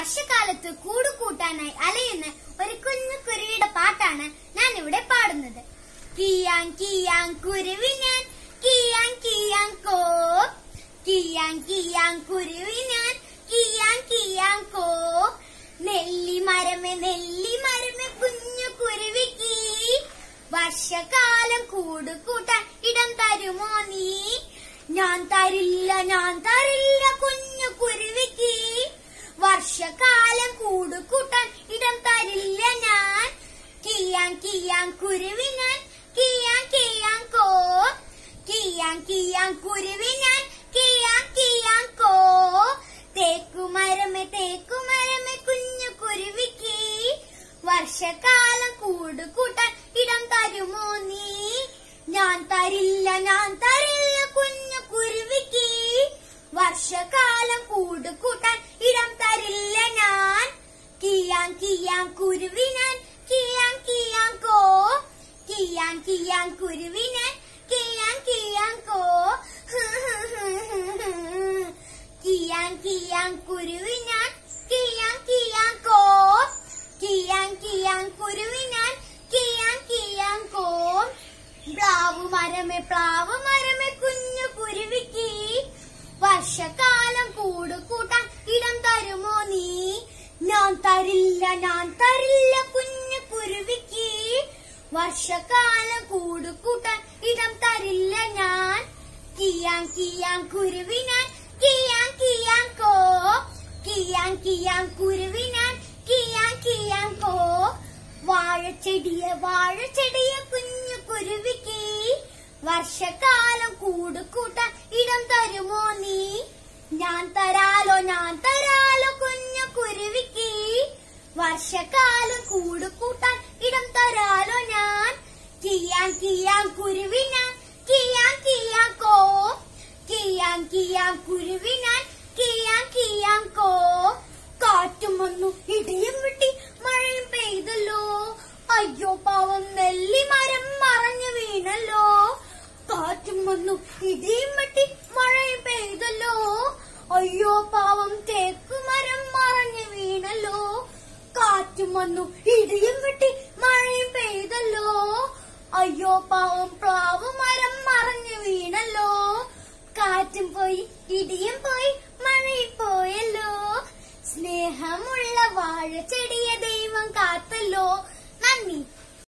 വർഷകാലത്ത് കൂട് കൂട്ടാനായി അലയുന്ന ഒരു കുഞ്ഞു കുരുവിയുടെ പാട്ടാണ് ഞാൻ ഇവിടെ പാടുന്നത് കിയാൻ കിയാൻ കുരുവി ഞാൻ കിയാൻ കിയാൻ കോ കിയാൻ കിയാൻ കുരുവി ഞാൻ കിയാൻ കിയാൻ കോ നെല്ലി മരമേ നെല്ലി മരമേ കുഞ്ഞു കുരുവിക്ക് വർഷകാലം കൂട് കൂട്ടാൻ ഇടം തരുമോ നീ ഞാൻ തരില്ല ഞാൻ തരില്ല കുഞ്ഞു കുരുവിക്ക് വർഷകാലം കൂട് കൂട്ടാൻ ഇടം തരില്ല ഞാൻ കിയാൻ കിയാൻ കുരുവി ഞാൻ കിയാൻ കിയാൻ കോ കിയാൻ കിയാൻ കുരുവി ഞാൻ കിയാൻ കിയാൻ കോ തേക്കുമരമേ തേക്കുമരമേ കുഞ്ഞു കുരുവിക്ക് വർഷകാലം കൂട് കൂട്ടാൻ ഇടം തരുമോ നീ ഞാൻ തരില്ല ഞാൻ തരില്ല കുഞ്ഞു കുരുവിക്ക് വർഷകാലം കൂട് കൂട്ടാൻ ഇടം തരില്ല ഞാൻ കിയാൻ കിയാൻ കുരുവി ഞാൻ കിയാൻ കിയാൻ കോ കിയാൻ കിയാൻ കുരുവി ഞാൻ കിയാൻ കിയാൻ കോ കിയാൻ കിയാൻ കുരുവി ഞാൻ കിയാൻ കിയാൻ കോ കിയാൻ കിയാൻ കുരുവി ഞാൻ കിയാൻ കിയാൻ കോ പ്ലാവ് മരമേ പ്ലാവ് മരമേ കുഞ്ഞു കുരുവിക്ക് വർഷകാലം കൂട് കൂട്ടാൻ ഇടം തരുമോ നീ ഞാൻ തരില്ല ഞാൻ തരില്ല കുഞ്ഞു കുരുവിക്ക് വർഷകാലം കൂട് കൂട്ടാൻ ഇടം തരില്ല ഞാൻ കിയാൻ കിയാൻ കുരുവി ഞാൻ കിയാൻ കിയാൻ കോ കിയാൻ കിയാൻ കുരുവി ഞാൻ കിയാൻ കിയാൻ കോ വാഴച്ചെടിയെ വാഴച്ചെടിയെ കുഞ്ഞു കുരുവിക്ക് വർഷകാലം കൂട് കൂട്ടാൻ ഇടം തരുമോ നീ ഞാൻ തരാലോ ഞാൻ തരാലോ കുഞ്ഞു കുരുവിക്ക് വർഷകാലം കൂട് കൂട്ടാൻ ഇടം തരാലോ ഞാൻ കിയാൻ കിയാൻ കുരുവി ഞാൻ കിയാൻ കിയാൻ കോ കിയാൻ കിയാൻ കുരുവി ഞാൻ കിയാൻ കിയാൻ കോ കാറ്റും വന്നു ഇടിയും വെട്ടി മഴയും പെയ്തല്ലോ അയ്യോ പാവം നെല്ലി മരം മറഞ്ഞു വീണല്ലോ കാറ്റും വന്നു ഇടിയും വെട്ടി മഴയും പെയ്തല്ലോ അയ്യോ പാവം തേക്കുമരം മറഞ്ഞു വീണല്ലോ കാറ്റും വന്നു ഇടിയും വെട്ടി മഴയും പെയ്തല്ലോ അയ്യോ പാവം പ്ലാവ് മരം മറഞ്ഞു വീണല്ലോ കാറ്റും പോയി ഇടിയും പോയി മഴയും പോയല്ലോ സ്നേഹമുള്ള വാഴ ചെടിയ ദൈവം കാത്തല്ലോ നന്ദി